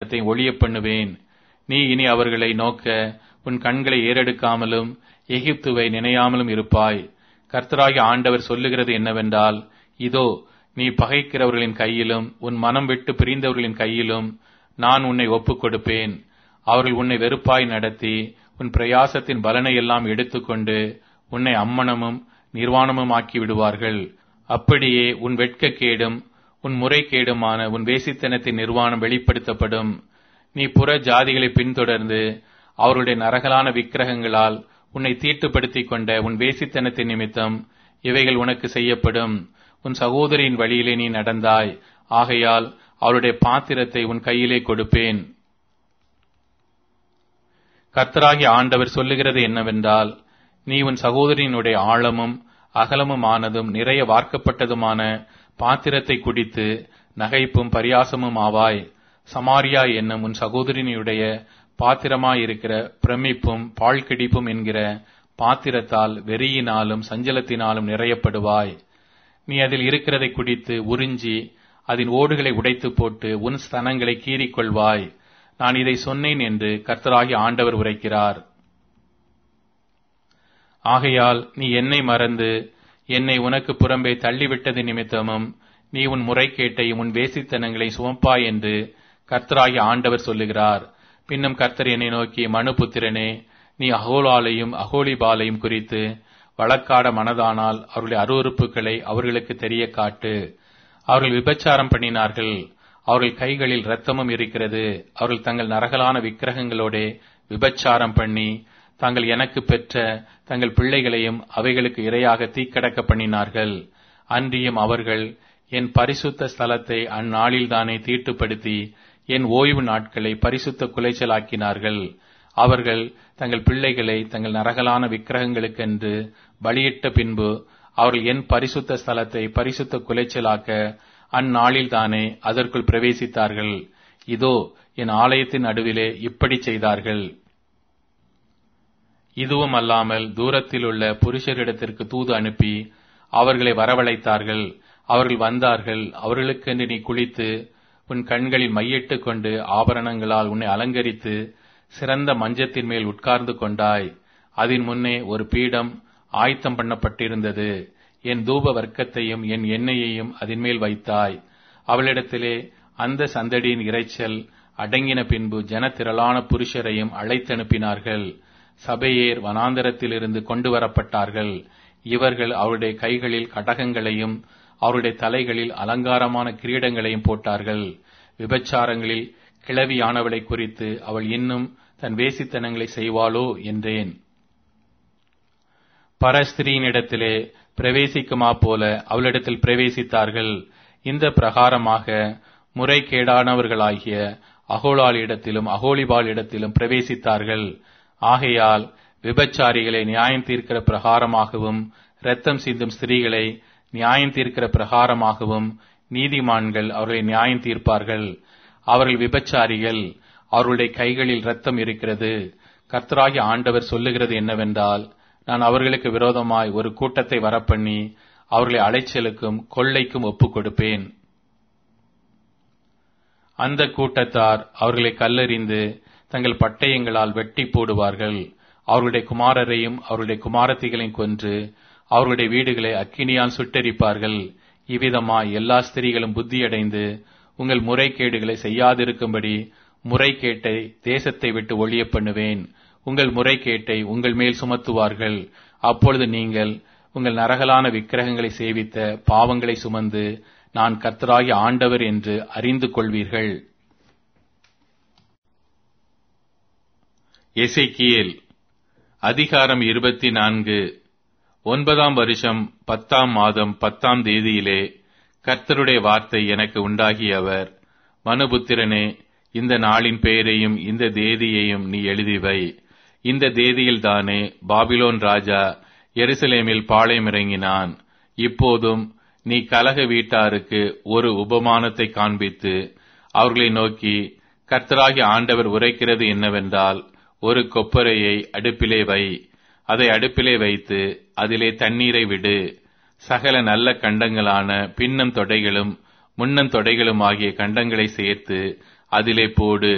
வேசித்தனத்தை ஒழிய பண்ணுவேன் நீ இனி அவர்களை நோக்க உன் கண்களை ஏறெடுக்காமலும் எகிப்துவை நினையாமலும் இருப்பாய் கர்த்தராகிய ஆண்டவர் சொல்லுகிறது என்னவென்றால் இதோ நீ பகைக்கிறவர்களின் கையிலும் உன் மனம் விட்டு பிரிந்தவர்களின் கையிலும் நான் உன்னை ஒப்புக் கொடுப்பேன் அவர்கள் உன்னை வெறுப்பாய் நடத்தி உன் பிரயாசத்தின் பலனை எல்லாம் எடுத்துக்கொண்டு உன்னை அம்மனமும் நிர்வாணமும் ஆக்கி விடுவார்கள் அப்படியே உன் வெட்கக்கேடும் உன் முறைகேடுமான உன் வேசித்தனத்தின் நிர்வாணம் வெளிப்படுத்தப்படும் நீ புற ஜாதிகளை பின்தொடர்ந்து அவருடைய நரகலான விக்கிரகங்களால் உன்னை தீட்டுப்படுத்திக் கொண்ட உன் வேசித்தனத்தின் நிமித்தம் இவைகள் உனக்கு செய்யப்படும் உன் சகோதரியின் வழியிலே நீ நடந்தாய் ஆகையால் அவருடைய பாத்திரத்தை உன் கையிலே கொடுப்பேன் கர்த்தராகிய ஆண்டவர் சொல்லுகிறது என்னவென்றால் நீ உன் சகோதரியினுடைய ஆழமும் அகலமும் ஆனதும் நிறைய வார்க்கப்பட்டதுமான பாத்திரத்தை குடித்து நகைப்பும் பரியாசமும் ஆவாய் சமாரியா என்னும் உன் சகோதரினுடைய பாத்திரமாயிருக்கிற பிரமிப்பும் பாழ்கிடிப்பும் என்கிற பாத்திரத்தால் வெறியினாலும் சஞ்சலத்தினாலும் நிறையப்படுவாய் நீ அதில் இருக்கிறதை குடித்து உறிஞ்சி அதன் ஓடுகளை உடைத்து போட்டு உன் ஸ்தனங்களை கீறிக்கொள்வாய் நான் இதை சொன்னேன் என்று கர்த்தராகி ஆண்டவர் உரைக்கிறார் ஆகையால் நீ என்னை மறந்து என்னை உனக்கு புறம்பே தள்ளிவிட்டது நிமித்தமும் நீ உன் முறைகேட்டையும் உன் வேசித்தனங்களை சுமப்பாய் என்று கர்த்தராகி ஆண்டவர் சொல்லுகிறார் பின்னும் கர்த்தர் என்னை நோக்கி மனுபுத்திரனே நீ அகோலாலையும் அகோலிபாலையும் குறித்து வழக்காட மனதானால் அவர்களுடைய அருவறுப்புகளை அவர்களுக்கு தெரிய காட்டு அவர்கள் விபச்சாரம் பண்ணினார்கள் அவர்கள் கைகளில் இரத்தமும் இருக்கிறது அவர்கள் தங்கள் நரகலான விக்கிரகங்களோட விபச்சாரம் பண்ணி தாங்கள் எனக்கு பெற்ற தங்கள் பிள்ளைகளையும் அவைகளுக்கு இரையாக தீக்கடக்க பண்ணினார்கள் அன்றியும் அவர்கள் என் பரிசுத்த ஸ்தலத்தை அந்நாளில்தானே தீட்டுப்படுத்தி என் ஓய்வு நாட்களை பரிசுத்த குலைச்சலாக்கினார்கள் அவர்கள் தங்கள் பிள்ளைகளை தங்கள் நரகலான விக்கிரகங்களுக்கென்று பலியிட்ட பின்பு அவர்கள் என் பரிசுத்த ஸ்தலத்தை பரிசுத்த குலைச்சலாக்க அந்நாளில்தானே அதற்குள் பிரவேசித்தார்கள் இதோ என் ஆலயத்தின் நடுவிலே இப்படி செய்தார்கள் இதுவும் அல்லாமல் தூரத்தில் உள்ள புருஷரிடத்திற்கு தூது அனுப்பி அவர்களை வரவழைத்தார்கள் அவர்கள் வந்தார்கள் அவர்களுக்கென்று நீ குளித்து உன் கண்களில் மையிட்டுக் கொண்டு ஆபரணங்களால் உன்னை அலங்கரித்து சிறந்த மஞ்சத்தின் மேல் உட்கார்ந்து கொண்டாய் அதன் முன்னே ஒரு பீடம் ஆயத்தம் பண்ணப்பட்டிருந்தது என் தூப வர்க்கத்தையும் என் எண்ணெயையும் அதன் மேல் வைத்தாய் அவளிடத்திலே அந்த சந்தடியின் இறைச்சல் அடங்கின பின்பு ஜனத்திரளான புருஷரையும் அழைத்தனுப்பினார்கள் சபையேர் வனாந்தரத்திலிருந்து கொண்டு வரப்பட்டார்கள் இவர்கள் அவருடைய கைகளில் கடகங்களையும் அவருடைய தலைகளில் அலங்காரமான கிரீடங்களையும் போட்டார்கள் விபச்சாரங்களில் கிளவியானவளை குறித்து அவள் இன்னும் தன் வேசித்தனங்களை செய்வாளோ என்றேன் பரஸ்திரியினிடத்திலே பிரவேசிக்குமா போல அவளிடத்தில் பிரவேசித்தார்கள் இந்த பிரகாரமாக முறைகேடானவர்களாகிய அகோலாளிடத்திலும் அகோலிபாலிடத்திலும் பிரவேசித்தார்கள் ஆகையால் விபச்சாரிகளை நியாயம் தீர்க்கிற பிரகாரமாகவும் இரத்தம் சிந்தும் ஸ்திரீகளை நியாயம் தீர்க்கிற பிரகாரமாகவும் நீதிமான்கள் அவர்களை நியாயம் தீர்ப்பார்கள் அவர்கள் விபச்சாரிகள் அவர்களுடைய கைகளில் இரத்தம் இருக்கிறது கர்த்தராகி ஆண்டவர் சொல்லுகிறது என்னவென்றால் நான் அவர்களுக்கு விரோதமாய் ஒரு கூட்டத்தை வரப்பண்ணி அவர்களை அலைச்சலுக்கும் கொள்ளைக்கும் ஒப்புக் கொடுப்பேன் அந்த கூட்டத்தார் அவர்களை கல்லறிந்து தங்கள் பட்டயங்களால் வெட்டி போடுவார்கள் அவர்களுடைய குமாரரையும் அவருடைய குமாரத்திகளையும் கொன்று அவர்களுடைய வீடுகளை அக்கினியால் சுட்டெரிப்பார்கள் இவ்விதமாய் எல்லா ஸ்திரீகளும் புத்தியடைந்து உங்கள் முறைகேடுகளை செய்யாதிருக்கும்படி முறைகேட்டை தேசத்தை விட்டு ஒழிய பண்ணுவேன் உங்கள் முறைகேட்டை உங்கள் மேல் சுமத்துவார்கள் அப்பொழுது நீங்கள் உங்கள் நரகலான விக்கிரகங்களை சேவித்த பாவங்களை சுமந்து நான் கர்த்தராகி ஆண்டவர் என்று அறிந்து கொள்வீர்கள் எசைக்கியேல் அதிகாரம் இருபத்தி நான்கு ஒன்பதாம் வருஷம் பத்தாம் மாதம் பத்தாம் தேதியிலே கர்த்தருடைய வார்த்தை எனக்கு உண்டாகியவர் மனுபுத்திரனே இந்த நாளின் பெயரையும் இந்த தேதியையும் நீ எழுதிவை இந்த தேதியில்தானே பாபிலோன் ராஜா எருசலேமில் பாளையமிறங்கினான் இப்போதும் நீ கலக வீட்டாருக்கு ஒரு உபமானத்தை காண்பித்து அவர்களை நோக்கி கர்த்தராகி ஆண்டவர் உரைக்கிறது என்னவென்றால் ஒரு கொப்பரையை அடுப்பிலே வை அதை அடுப்பிலே வைத்து அதிலே தண்ணீரை விடு சகல நல்ல கண்டங்களான பின்னம் தொடைகளும் முன்னம் தொடைகளும் ஆகிய கண்டங்களை சேர்த்து அதிலே போடு